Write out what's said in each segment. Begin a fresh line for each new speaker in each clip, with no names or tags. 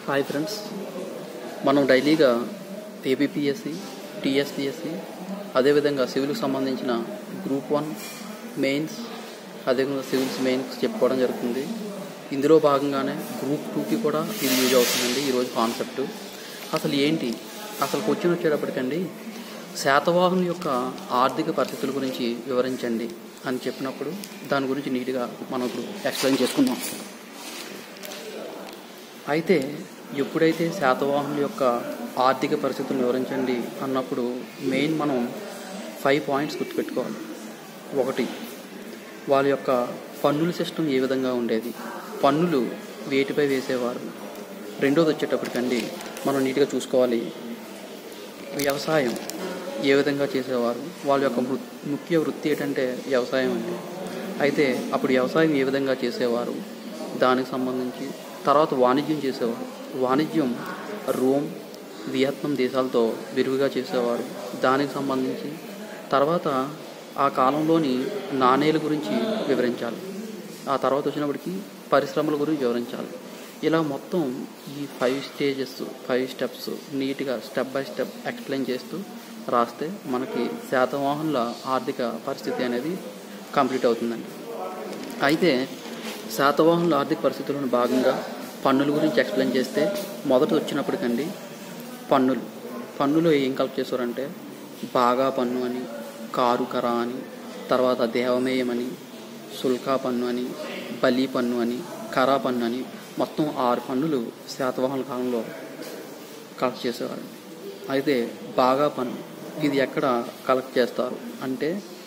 hi friends మనం డైలీగా ABPSC TSPSC అదేవిధంగా సివిల్కి సంబంధించిన గ్రూప్ వన్ మెయిన్స్ అదేవిధంగా సివిల్స్ మెయిన్స్ చెప్పుకోవడం జరుగుతుంది ఇందులో భాగంగానే గ్రూప్ టూకి కూడా ఇది యూజ్ అవుతుందండి ఈరోజు కాన్సెప్ట్ అసలు ఏంటి అసలు క్వశ్చన్ వచ్చేటప్పటికండి శాతవాహనం యొక్క ఆర్థిక పరిస్థితుల గురించి వివరించండి అని చెప్పినప్పుడు దాని గురించి నీట్గా మనం ఇప్పుడు ఎక్స్ప్లెయిన్ చేసుకుందాం అయితే ఎప్పుడైతే శాతవాహనుల యొక్క ఆర్థిక పరిస్థితులను వివరించండి అన్నప్పుడు మెయిన్ మనం ఫైవ్ పాయింట్స్ గుర్తుపెట్టుకోవాలి ఒకటి వాళ్ళ యొక్క పన్నుల సిస్టమ్ ఏ విధంగా ఉండేది పన్నులు వేటిపై వేసేవారు రెండోది వచ్చేటప్పటికండి మనం నీట్గా చూసుకోవాలి వ్యవసాయం ఏ విధంగా చేసేవారు వాళ్ళ యొక్క వృ- ముఖ్య వృత్తి ఏంటంటే వ్యవసాయం అండి అయితే అప్పుడు వ్యవసాయం ఏ విధంగా చేసేవారు దానికి సంబంధించి తర్వాత వాణిజ్యం చేసేవారు వాణిజ్యం రోమ్ వియత్నాం దేశాలతో విరివిగా చేసేవారు దానికి సంబంధించి తర్వాత ఆ కాలంలోని నాణేల గురించి వివరించాలి ఆ తర్వాత వచ్చినప్పటికీ పరిశ్రమల గురించి వివరించాలి ఇలా మొత్తం ఈ ఫైవ్ స్టేజెస్ ఫైవ్ స్టెప్స్ నీట్గా స్టెప్ బై స్టెప్ ఎక్స్ప్లెయిన్ చేస్తూ రాస్తే మనకి శాతవాహనుల ఆర్థిక పరిస్థితి అనేది కంప్లీట్ అవుతుందండి అయితే శాతవాహనుల ఆర్థిక పరిస్థితులను భాగంగా పన్నుల గురించి ఎక్స్ప్లెయిన్ చేస్తే మొదట వచ్చినప్పటికండి పన్నులు పన్నులు ఏం కలెక్ట్ చేశారంటే బాగా పన్ను అని కారు కర అని తర్వాత దేవమేయం అని సుల్కా పన్ను అని బలి పన్ను అని కరా పన్ను అని మొత్తం ఆరు పన్నులు శాతవాహనుల కాలంలో కలెక్ట్ చేసేవారు అయితే బాగా పన్ను ఇది ఎక్కడ కలెక్ట్ చేస్తారు అంటే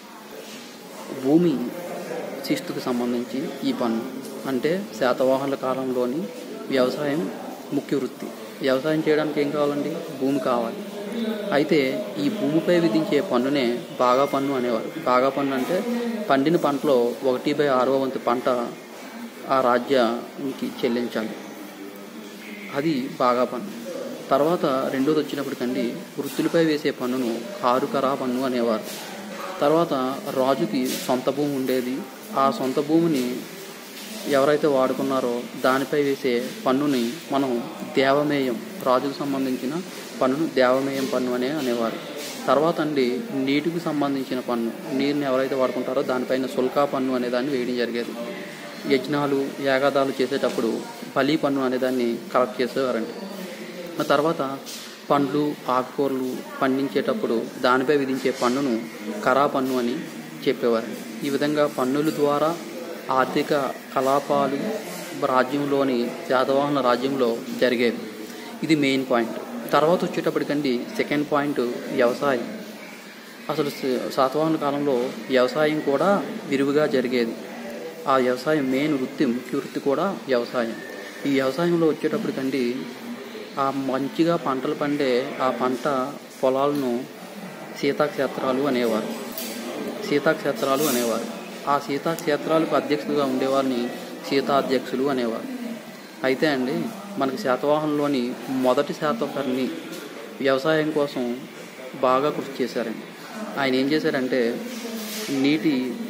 భూమి శిస్తుకు సంబంధించి ఈ పన్ను అంటే శాతవాహనుల కాలంలోని వ్యవసాయం ముఖ్య వృత్తి వ్యవసాయం చేయడానికి ఏం కావాలండి భూమి కావాలి అయితే ఈ భూమిపై విధించే పన్నునే బాగా పన్ను అనేవారు బాగా పన్ను అంటే పండిన పంటలో ఒకటి బై ఆరవ వంతు పంట ఆ రాజ్యానికి చెల్లించాలి అది బాగా పన్ను తర్వాత రెండోది వచ్చినప్పటికండి వృత్తులపై వేసే పన్నును కారుకరా పన్ను అనేవారు తర్వాత రాజుకి సొంత భూమి ఉండేది ఆ సొంత భూమిని ఎవరైతే వాడుకున్నారో దానిపై వేసే పన్నుని మనం దేవమేయం రాజుకు సంబంధించిన పన్నును దేవమేయం పన్ను అనే అనేవారు తర్వాత అండి నీటికి సంబంధించిన పన్ను నీరుని ఎవరైతే వాడుకుంటారో దానిపైన సుల్కా పన్ను అనే దాన్ని వేయడం జరిగేది యజ్ఞాలు యాగాదాలు చేసేటప్పుడు బలి పన్ను అనే దాన్ని కలెక్ట్ చేసేవారండి ఆ తర్వాత పండ్లు ఆకుకూరలు పండించేటప్పుడు దానిపై విధించే పన్నును కరా పన్ను అని చెప్పేవారు ఈ విధంగా పన్నుల ద్వారా ఆర్థిక కలాపాలు రాజ్యంలోని శాతవాహన రాజ్యంలో జరిగేవి ఇది మెయిన్ పాయింట్ తర్వాత వచ్చేటప్పటికండి సెకండ్ పాయింట్ వ్యవసాయం అసలు స- శాతవాహన కాలంలో వ్యవసాయం కూడా విరివిగా జరిగేది ఆ వ్యవసాయం మెయిన్ వృత్తి ముఖ్య వృత్తి కూడా వ్యవసాయం ఈ వ్యవసాయంలో వచ్చేటప్పటికండి ఆ మంచిగా పంటలు పండే ఆ పంట పొలాలను సీతాక్షేత్రాలు అనేవారు సీతాక్షేత్రాలు అనేవారు ఆ సీతాక్షేత్రాలకు అధ్యక్షులుగా ఉండేవారిని సీతాధ్యక్షులు అనేవారు అయితే అండి మనకి శాతవాహనంలోని మొదటి శాతకర్ణి వ్యవసాయం కోసం బాగా కృషి చేశారండి ఆయన ఏం చేశారంటే నీటి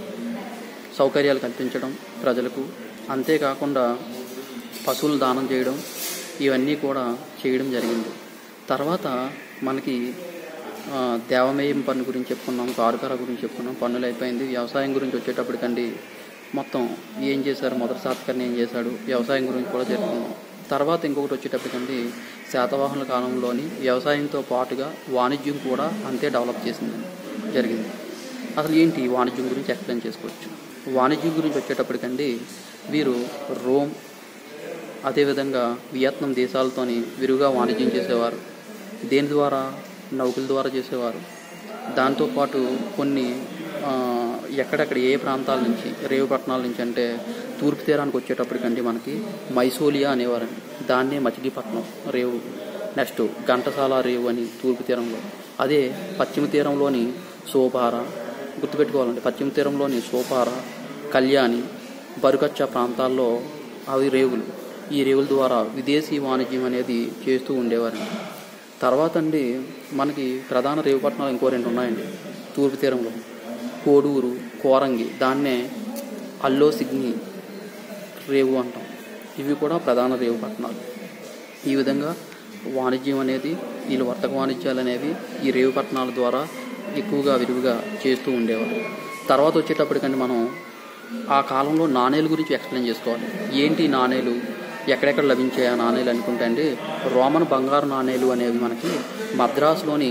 సౌకర్యాలు కల్పించడం ప్రజలకు అంతేకాకుండా పశువులు దానం చేయడం ఇవన్నీ కూడా చేయడం జరిగింది తర్వాత మనకి ఆ, దేవమేయం పన్ను గురించి చెప్పుకున్నాం కారుకర గురించి చెప్పుకున్నాం పన్నులు అయిపోయింది వ్యవసాయం గురించి వచ్చేటప్పటికండి మొత్తం ఏం చేశారు మొదటి శాతకర్ణి ఏం చేశాడు వ్యవసాయం గురించి కూడా చెప్పుకున్నాం తర్వాత ఇంకొకటి వచ్చేటప్పటికండి శాతవాహనుల కాలంలోని వ్యవసాయంతో పాటుగా వాణిజ్యం కూడా అంతే డెవలప్ చేసింది జరిగింది అసలు ఏంటి ఈ వాణిజ్యం గురించి ఎక్స్ప్లెయిన్ చేసుకోవచ్చు వాణిజ్యం గురించి వచ్చేటప్పటికండి వీరు రోమ్ అదేవిధంగా వియత్నాం దేశాలతోని విరివిగా వాణిజ్యం చేసేవారు దేని ద్వారా నౌకల ద్వారా చేసేవారు దాంతోపాటు కొన్ని ఆ, ఎక్కడెక్కడ ఏ ప్రాంతాల నుంచి రేవు పట్టణాల నుంచి అంటే తూర్పు తీరానికి వచ్చేటప్పటికండి మనకి మైసోలియా అనేవారండి దాన్నే మచిలీపట్నం రేవు నెక్స్ట్ ఘంటసాల రేవు అని తూర్పు తీరంలో అదే పశ్చిమ తీరంలోని సోపార గుర్తుపెట్టుకోవాలండి పశ్చిమ తీరంలోని సోపార కళ్యాణి బరుకచ్చ ప్రాంతాల్లో అవి రేవులు ఈ రేవుల ద్వారా విదేశీ వాణిజ్యం అనేది చేస్తూ ఉండేవారండి తర్వాత అండి మనకి ప్రధాన రేవు పట్టణాలు ఇంకో రెండు ఉన్నాయండి తూర్పు తీరంలో కోడూరు కోరంగి దాన్నే అల్లో సిగ్ని రేవు అంటాం ఇవి కూడా ప్రధాన రేవు పట్టణాలు ఈ విధంగా వాణిజ్యం అనేది వీళ్ళు వర్తక వాణిజ్యాలు అనేవి ఈ రేవు పట్టణాల ద్వారా ఎక్కువగా విరివిగా చేస్తూ ఉండేవారు తర్వాత వచ్చేటప్పటికండి మనం ఆ కాలంలో నాణేల గురించి ఎక్స్ప్లెయిన్ చేసుకోవాలి ఏంటి ఈ నాణేలు ఎక్కడెక్కడ లభించాయి ఆ నాణేలు అనుకుంటే అండి రోమన్ బంగారు నాణేలు అనేవి మనకి మద్రాసులోని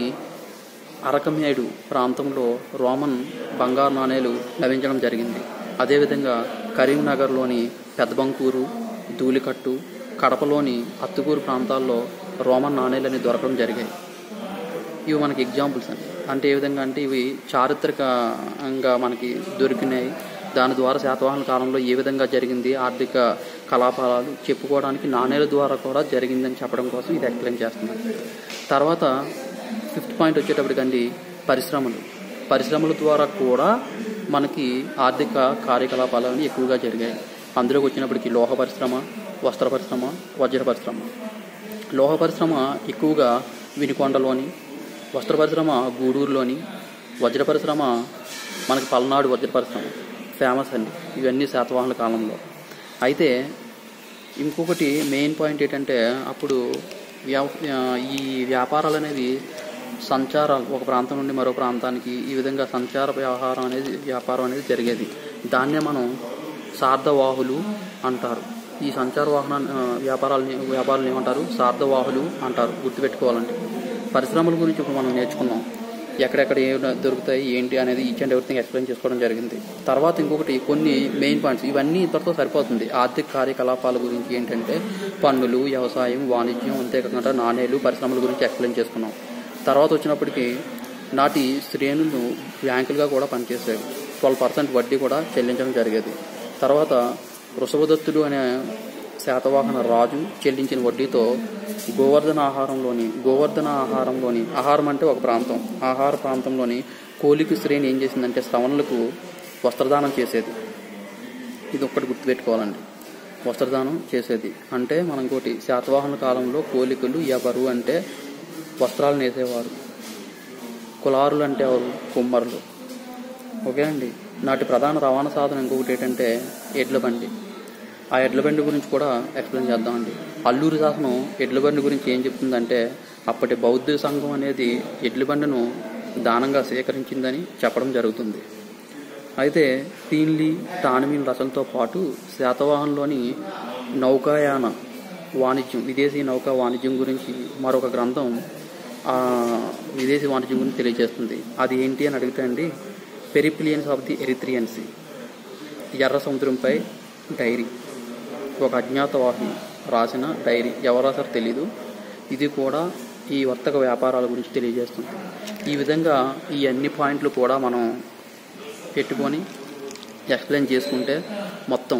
అరకమేడు ప్రాంతంలో రోమన్ బంగారు నాణేలు లభించడం జరిగింది అదేవిధంగా కరీంనగర్లోని పెద్దబంకూరు ధూళికట్టు కడపలోని అత్తుకూరు ప్రాంతాల్లో రోమన్ నాణేలు అనేవి దొరకడం జరిగాయి ఇవి మనకి ఎగ్జాంపుల్స్ అండి అంటే ఏ విధంగా అంటే ఇవి చారిత్రకంగా మనకి దొరికినాయి దాని ద్వారా శాతవాహన కాలంలో ఏ విధంగా జరిగింది ఆర్థిక కలాపాలు చెప్పుకోవడానికి నాణేల ద్వారా కూడా జరిగిందని చెప్పడం కోసం ఇది ఎక్స్ప్లెయిన్ చేస్తున్నాను తర్వాత ఫిఫ్త్ పాయింట్ వచ్చేటప్పటికండి పరిశ్రమలు పరిశ్రమల ద్వారా కూడా మనకి ఆర్థిక కార్యకలాపాలు అనేవి ఎక్కువగా జరిగాయి అందులోకి వచ్చినప్పటికీ లోహ పరిశ్రమ వస్త్ర పరిశ్రమ వజ్ర పరిశ్రమ లోహ పరిశ్రమ ఎక్కువగా వినుకొండలోని వస్త్ర పరిశ్రమ గూడూరులోని వజ్ర పరిశ్రమ మనకి పల్నాడు వజ్ర పరిశ్రమ ఫేమస్ అండి ఇవన్నీ శాతవాహనుల కాలంలో అయితే ఇంకొకటి మెయిన్ పాయింట్ ఏంటంటే అప్పుడు వ్యవ ఈ వ్యాపారాలు అనేవి సంచారాలు ఒక ప్రాంతం నుండి మరో ప్రాంతానికి ఈ విధంగా సంచార వ్యవహారం అనేది వ్యాపారం అనేది జరిగేది దాన్నే మనం సార్ధవాహులు అంటారు ఈ సంచార వాహన ఆ, వ్యాపారాలని వ్యాపారాలు ఏమంటారు సార్ధవాహులు అంటారు గుర్తుపెట్టుకోవాలంటే పరిశ్రమల గురించి ఇప్పుడు మనం నేర్చుకున్నాం ఎక్కడెక్కడ ఏ దొరుకుతాయి ఏంటి అనేది ఈచ్ అండ్ ఎవ్రీథింగ్ ఎక్స్ప్లెయిన్ చేసుకోవడం జరిగింది తర్వాత ఇంకొకటి కొన్ని మెయిన్ పాయింట్స్ ఇవన్నీ ఇంతటితో సరిపోతుంది ఆర్థిక కార్యకలాపాల గురించి ఏంటంటే పన్నులు వ్యవసాయం వాణిజ్యం అంతేకాకుండా నాణేలు పరిశ్రమల గురించి ఎక్స్ప్లెయిన్ చేసుకున్నాం తర్వాత వచ్చినప్పటికీ నాటి శ్రేణులు బ్యాంకులుగా కూడా పనిచేసేవి ట్వెల్వ్ పర్సెంట్ వడ్డీ కూడా చెల్లించడం జరిగేది తర్వాత వృషభదత్తుడు అనే శాతవాహన రాజు చెల్లించిన వడ్డీతో గోవర్ధన ఆహారంలోని గోవర్ధన ఆహారంలోని ఆహారం అంటే ఒక ప్రాంతం ఆహార ప్రాంతంలోని కోలికి శ్రేణి ఏం చేసిందంటే శ్రవణులకు వస్త్రదానం చేసేది ఇది ఒక్కటి గుర్తుపెట్టుకోవాలండి వస్త్రదానం చేసేది అంటే మనం ఇంకోటి శాతవాహన కాలంలో కోలికలు ఎవరు అంటే వస్త్రాలు నేసేవారు కులారులు అంటే ఎవరు కుమ్మరులు ఓకే అండి నాటి ప్రధాన రవాణా సాధనం ఇంకొకటి ఏంటంటే ఎడ్ల బండి ఆ ఎడ్ల బండి గురించి కూడా ఎక్స్ప్లెయిన్ చేద్దామండి అల్లూరి శాసనం ఎడ్ల బండి గురించి ఏం చెప్తుందంటే అప్పటి బౌద్ధ సంఘం అనేది ఎడ్ల బండిను దానంగా సేకరించిందని చెప్పడం జరుగుతుంది అయితే పీన్లీ టానమీన్ రచనతో పాటు శాతవాహనంలోని నౌకాయాన వాణిజ్యం విదేశీ నౌకా వాణిజ్యం గురించి మరొక గ్రంథం ఆ విదేశీ వాణిజ్యం గురించి తెలియజేస్తుంది అది ఏంటి అని అడిగితే అండి పెరిప్లియన్స్ ఆఫ్ ది ఎరిత్రియన్స్ ఎర్ర సముద్రంపై డైరీ ఒక అజ్ఞాతవాహి రాసిన డైరీ ఎవరు రాసారో తెలీదు ఇది కూడా ఈ వర్తక వ్యాపారాల గురించి తెలియజేస్తుంది ఈ విధంగా ఈ అన్ని పాయింట్లు కూడా మనం పెట్టుకొని ఎక్స్ప్లెయిన్ చేసుకుంటే మొత్తం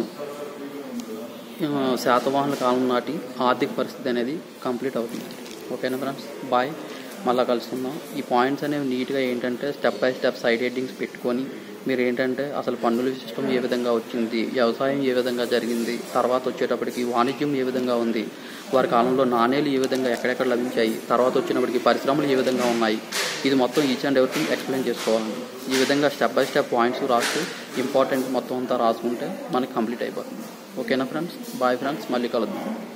ఆ, శాతవాహనుల కాలం నాటి ఆర్థిక పరిస్థితి అనేది కంప్లీట్ అవుతుంది ఓకేనా ఫ్రెండ్స్ బాయ్ మళ్ళీ కలుసుకుందాం ఈ పాయింట్స్ అనేవి నీట్గా ఏంటంటే step by step side headings పెట్టుకొని మీరు ఏంటంటే అసలు పన్నుల సిస్టమ్ ఏ విధంగా వచ్చింది వ్యవసాయం ఏ విధంగా జరిగింది తర్వాత వచ్చేటప్పటికి వాణిజ్యం ఏ విధంగా ఉంది వారి కాలంలో నాణేలు ఏ విధంగా ఎక్కడెక్కడ లభించాయి తర్వాత వచ్చినప్పటికి పరిశ్రమలు ఏ విధంగా ఉన్నాయి ఇది మొత్తం ఈచ్ అండ్ ఎవ్రీథింగ్ ఎక్స్ప్లెయిన్ చేసుకోవాలండి ఈ విధంగా స్టెప్ బై స్టెప్ పాయింట్స్ రాస్తూ ఇంపార్టెంట్ మొత్తం అంతా రాసుకుంటే మనకి కంప్లీట్ అయిపోతుంది ఓకేనా ఫ్రెండ్స్ బాయ్ ఫ్రెండ్స్ మళ్ళీ కలుద్దాం